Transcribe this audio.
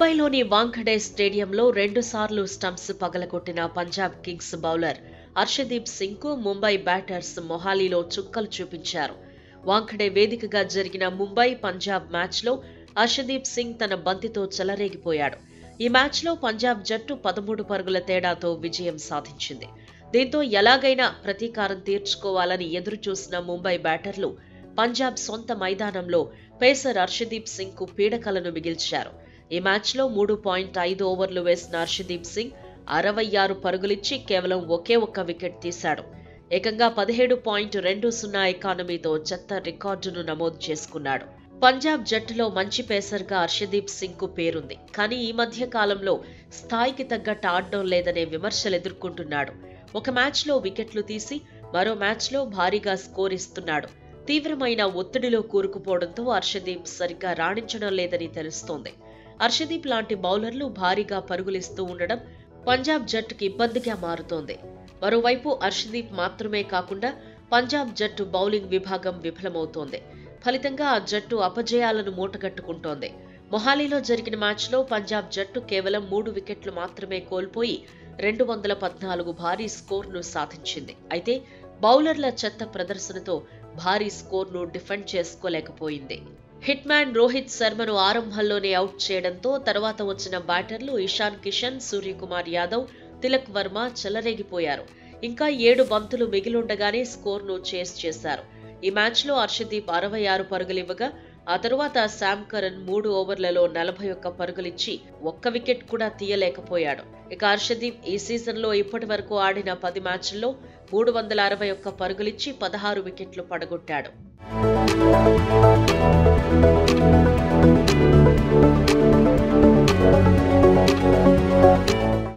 ముంబైలోని వాంఖడే స్టేడియంలో రెండుసార్లు స్టంప్స్ పగలగొట్టిన పంజాబ్ కింగ్స్ బౌలర్ హర్షదీప్ సింగ్ కు ముంబై బ్యాటర్స్ మొహాలీలో చుక్కలు చూపించారు వాంఖడే వేదికగా జరిగిన ముంబై పంజాబ్ మ్యాచ్లో హర్షదీప్ సింగ్ తన బంతితో చెలరేగిపోయాడు ఈ మ్యాచ్లో పంజాబ్ జట్టు పదమూడు పరుగుల తేడాతో విజయం సాధించింది దీంతో ఎలాగైనా ప్రతీకారం తీర్చుకోవాలని ఎదురు చూసిన ముంబై బ్యాటర్లు పంజాబ్ సొంత మైదానంలో పేసర్ హర్షదీప్ సింగ్ కు పీడకలను మిగిల్చారు ఈ మ్యాచ్లో మూడు పాయింట్ ఐదు ఓవర్లు వేసిన హర్షదీప్ సింగ్ అరవై ఆరు పరుగులిచ్చి కేవలం ఒకే ఒక్క వికెట్ తీశాడు ఏకంగా పదిహేడు పాయింట్ రెండు సున్నా ఎకానమీతో చెత్త రికార్డును నమోదు చేసుకున్నాడు పంజాబ్ జట్టులో మంచి పేసర్గా హర్షదీప్ సింగ్ కు పేరుంది కానీ ఈ మధ్య కాలంలో స్థాయికి తగ్గట్టు ఆడడం లేదనే విమర్శలు ఎదుర్కొంటున్నాడు ఒక మ్యాచ్లో వికెట్లు తీసి మరో మ్యాచ్లో భారీగా స్కోర్ ఇస్తున్నాడు తీవ్రమైన ఒత్తిడిలో కూరుకుపోవడంతో హర్షదీప్ సరిగ్గా రాణించడం లేదని తెలుస్తోంది హర్షదీప్ లాంటి బౌలర్లు భారీగా పరుగులిస్తూ ఉండడం పంజాబ్ జట్టుకి ఇబ్బందిగా మారుతోంది మరోవైపు హర్షదీప్ మాత్రమే కాకుండా పంజాబ్ జట్టు బౌలింగ్ విభాగం విఫలమవుతోంది ఫలితంగా ఆ జట్టు అపజయాలను మూటగట్టుకుంటోంది మొహాలీలో జరిగిన మ్యాచ్లో పంజాబ్ జట్టు కేవలం మూడు వికెట్లు మాత్రమే కోల్పోయి రెండు వందల పద్నాలుగు భారీ స్కోర్ను సాధించింది అయితే బౌలర్ల చెత్త ప్రదర్శనతో భారీ స్కోర్ను డిఫెండ్ చేసుకోలేకపోయింది హిట్ మ్యాన్ రోహిత్ శర్మను ఆరంభంలోనే అవుట్ చేయడంతో తర్వాత వచ్చిన బ్యాటర్లు ఇషాన్ కిషన్ సూర్యకుమార్ యాదవ్ తిలక్ వర్మ చెలరేగిపోయారు ఇంకా ఏడు బంతులు మిగిలుండగానే స్కోర్ను చేస్ చేశారు ఈ మ్యాచ్లో హర్షదీప్ అరవై ఆరు పరుగులివ్వగా ఆ తరువాత శామ్ కరణ్ మూడు ఓవర్లలో నలభై ఒక్క పరుగులిచ్చి ఒక్క వికెట్ కూడా తీయలేకపోయాడు ఇక హర్షదీప్ ఈ సీజన్లో ఇప్పటి వరకు ఆడిన పది మ్యాచ్ల్లో మూడు వందల అరవై ఒక్క పరుగులిచ్చి పదహారు వికెట్లు పడగొట్టాడు